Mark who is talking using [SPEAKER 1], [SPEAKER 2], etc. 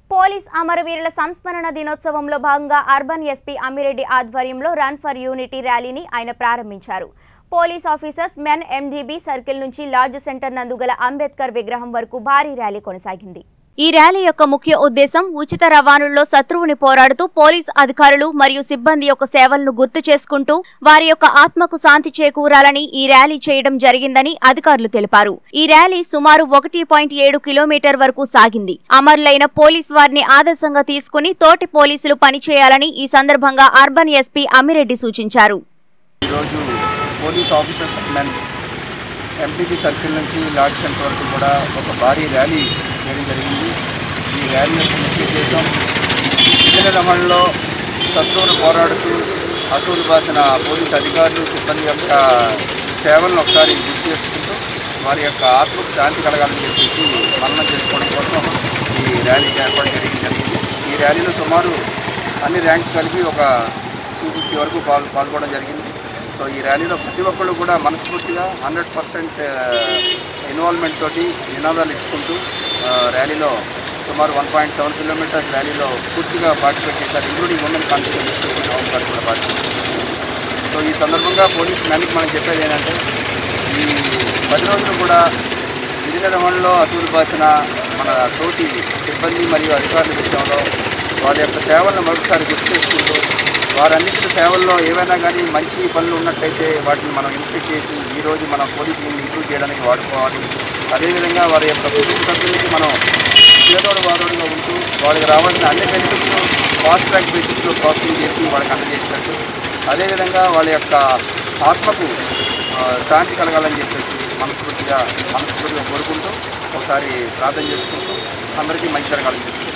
[SPEAKER 1] police అమరవీరుల సంస్మరణ దినోత్సవంలో భాగంగా అర్బన్ ఎస్పీ అమ్మిరెడ్డి ఆధ్వర్యంలో రన్ ఫర్ యూనిటీ ర్యాలీని ఆయన ప్రారంభించారు police officers men MDB circle నుంచి లార్జ్ సెంటర్ నందు గల అంబేద్కర్ విగ్రహం వరకు భారీ ర్యాలీ కొనసాగింది ఈ ర్యాలీ యొక్క ముఖ్య ఉద్దేశం ఉచిత రవాణాలో శత్రువుని పోరాడుతూ పోలీస్ అధికారులు మరియు సిబ్బంది యొక్క సేవలను గుర్తు చేసుకుంటూ వారి యొక్క ఆత్మకు శాంతి చేకూరాలని ఈ ర్యాలీ చేయడం జరిగిందని అధికారులు తెలిపారు ఈ ర్యాలీ సుమారు ఒకటి పాయింట్ ఏడు కిలోమీటర్ వరకు సాగింది అమరులైన పోలీస్ వారిని ఆదర్శంగా తీసుకుని తోటి పోలీసులు పనిచేయాలని ఈ సందర్భంగా అర్బన్ ఎస్పీ అమ్మిరెడ్డి సూచించారు
[SPEAKER 2] ఈరోజు police officers men MPP circle నుంచి లార్డ్ సెంటర్ వరకు కూడా ఒక భారీ ర్యాలీ చేయడం జరిగింది ఈ ర్యాలీ యొక్క ముఖ్య ఉద్దేశం విజయ రమణలో శత్రువును పోరాడుతూ అసూలు బాసిన పోలీస్ అధికారులు సిబ్బంది యొక్క సేవలను ఒకసారి గుర్తు చేసుకుంటూ వారి యొక్క ఆత్మకు శాంతి కలగాలని చెప్పేసి మననం చేసుకోవడం కోసం ఈ ర్యాలీ ఏర్పాటు జరిగింది జరిగింది ఈ ర్యాలీలో సుమారు అన్ని ర్యాంక్స్ కలిపి ఒక టూ ఫిఫ్టీ వరకు పాల్ పాల్గొనడం జరిగింది సో ఈ ర్యాలీలో ప్రతి ఒక్కళ్ళు కూడా మనస్ఫూర్తిగా హండ్రెడ్ పర్సెంట్ ఇన్వాల్వ్మెంట్ తోటి నినాదాలు ఇచ్చుకుంటూ ఆ, ర్యాలీలో సుమారు వన్ పాయింట్ సెవెన్ కిలోమీటర్స్ ర్యాలీలో పూర్తిగా పార్టిసిపేట్ చేశారు including women constituents women home guard కూడా పార్టిసిపేట్ చేశారు సో ఈ సందర్భంగా పోలీస్ మ్యాన్కి మనం చెప్పేది ఏంటంటే ఈ పది రోజులు కూడా విధి నిర్వహణలో అసూలు బాసిన మన తోటి సిబ్బంది మరియు అధికారుల విషయంలో వారి యొక్క సేవలను మరొకసారి గుర్తు చేసుకుంటూ వారన్నింటి సేవల్లో ఏవైనా కానీ మంచి పనులు ఉన్నట్టయితే వాటిని మనం ఇంప్లిట్ చేసి ఈరోజు మన పోలీసులను ఇంప్రూవ్ చేయడానికి వాడుకోవాలి అదేవిధంగా వారి యొక్క కుటుంబ సభ్యులకి మనం చేదోడు వాదోడుగా ఉంటూ వాళ్ళకి రావాల్సిన అన్ని బెనిఫిట్స్ ఫాస్ట్ ట్రాక్ బేసిస్లో ప్రాసెసింగ్ చేసి వాళ్ళకి అందజేసినట్టు అదేవిధంగా వాళ్ళ యొక్క ఆత్మకు ఆ, శాంతి కలగాలని చెప్పేసి మనస్ఫూర్తిగా మనస్ఫూర్తిగా కోరుకుంటూ ఒకసారి ప్రార్థన చేసుకుంటూ అందరికీ మంచి జరగాలని చెప్పేసి